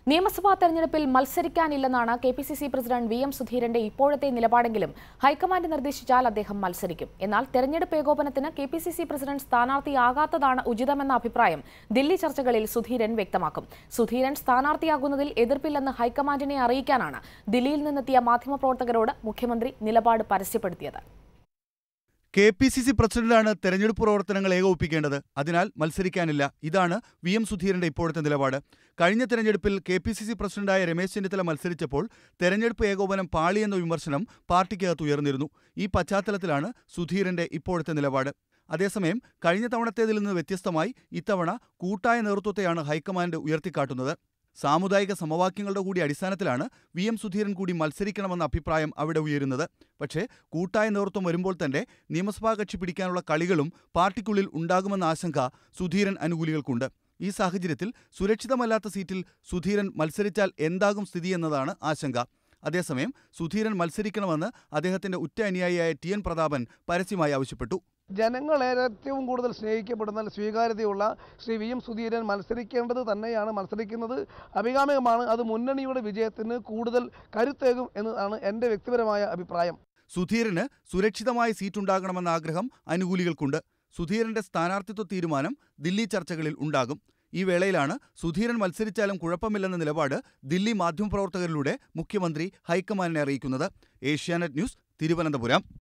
നിയമസഭാ തെരഞ്ഞെടുപ്പിൽ മത്സരിക്കാനില്ലെന്നാണ് K P C C president V M സുധീരന്റെ ഇപ്പോഴത്തെ നിലപാടെങ്കിലും ഹൈക്കമാൻഡ് നിർദ്ദേശിച്ചാൽ അദ്ദേഹം മത്സരിക്കും എന്നാൽ തെരഞ്ഞെടുപ്പ് ഏകോപനത്തിന് K P C C president സ്ഥാനാർത്ഥിയാകാത്തതാണ് ഉചിതമെന്ന അഭിപ്രായം ദില്ലി ചർച്ചകളിൽ സുധീരൻ വ്യക്തമാക്കും സുധീരൻ സ്ഥാനാർത്ഥിയാകുന്നതിൽ എതിർപ്പില്ലെന്ന് ഹൈക്കമാൻഡിനെ അറിയിക്കാനാണ് ദില്ലിയിൽ നിന്നെത്തിയ മാധ്യമപ്രവർത്തകരോട് മുഖ്യമന്ത്രി നിലപാട് പരസ്യപ്പെടുത്തിയത് കെ പി സി സി പ്രസിഡന്റാണ് തെരഞ്ഞെടുപ്പ് പ്രവർത്തനങ്ങൾ ഏകോപിപ്പിക്കേണ്ടത് അതിനാൽ മത്സരിക്കാനില്ല ഇതാണ് വി എം സുധീരന്റെ ഇപ്പോഴത്തെ നിലപാട് കഴിഞ്ഞ തെരഞ്ഞെടുപ്പിൽ കെ പി സി സി പ്രസിഡന്റായ രമേശ് ചെന്നിത്തല മത്സരിച്ചപ്പോൾ തെരഞ്ഞെടുപ്പ് ഏകോപനം പാളിയെന്ന വിമർശനം പാർട്ടിക്കകത്ത് ഉയർന്നിരുന്നു ഈ പശ്ചാത്തലത്തിലാണ് സുധീരന്റെ ഇപ്പോഴത്തെ നിലപാട് അതേസമയം കഴിഞ്ഞ തവണത്തേതിൽ നിന്ന് വ്യത്യസ്തമായി ഇത്തവണ കൂട്ടായ നേതൃത്വത്തെയാണ് ഹൈക്കമാൻഡ് ഉയർത്തിക്കാട്ടുന്നത് സാമുദായിക സമവാക്യങ്ങളുടെ കൂടി അടിസ്ഥാനത്തിലാണ് വി എം സുധീരൻ കൂടി മത്സരിക്കണമെന്ന അഭിപ്രായം അവിടെ ഉയരുന്നത് പക്ഷേ കൂട്ടായ നേതൃത്വം വരുമ്പോൾ തന്നെ നിയമസഭാ കക്ഷി പിടിക്കാനുള്ള കളികളും പാർട്ടിക്കുള്ളിൽ ഉണ്ടാകുമെന്ന ആശങ്ക സുധീരൻ അനുകൂലികൾക്കുണ്ട് ഈ സാഹചര്യത്തിൽ സുരക്ഷിതമല്ലാത്ത സീറ്റിൽ സുധീരൻ മത്സരിച്ചാൽ എന്താകും സ്ഥിതി എന്നതാണ് ആശങ്ക അതേസമയം സുധീരൻ മത്സരിക്കണമെന്ന് അദ്ദേഹത്തിന്റെ ഉറ്റ അനുയായിയായ ടി എൻ പ്രതാപൻ പരസ്യമായി ആവശ്യപ്പെട്ടു ജനങ്ങൾ ഏറ്റവും കൂടുതൽ സ്നേഹിക്കപ്പെടുന്ന സ്വീകാര്യതയുള്ള ശ്രീ വി എം സുധീരൻ മത്സരിക്കേണ്ടത് തന്നെയാണ് മത്സരിക്കുന്നത് അഭികാമ്യമാണ് അത് മുന്നണിയുടെ വിജയത്തിന് കൂടുതൽ കരുത്തേകും എന്നതാണ് എൻ്റെ വ്യക്തിപരമായ അഭിപ്രായം സുധീരന് സുരക്ഷിതമായ സീറ്റുണ്ടാകണമെന്ന ആഗ്രഹം അനുകൂലികൾക്കുണ്ട് സുധീരന്റെ സ്ഥാനാർത്ഥിത്വ തീരുമാനം ദില്ലി ചർച്ചകളിൽ ഉണ്ടാകും ഈ വേളയിലാണ് സുധീരൻ മത്സരിച്ചാലും കുഴപ്പമില്ലെന്ന നിലപാട് ദില്ലി മാധ്യമപ്രവർത്തകരിലൂടെ മുഖ്യമന്ത്രി ഹൈക്കമാൻഡിനെ അറിയിക്കുന്നത് ഏഷ്യാനെറ്റ് ന്യൂസ് തിരുവനന്തപുരം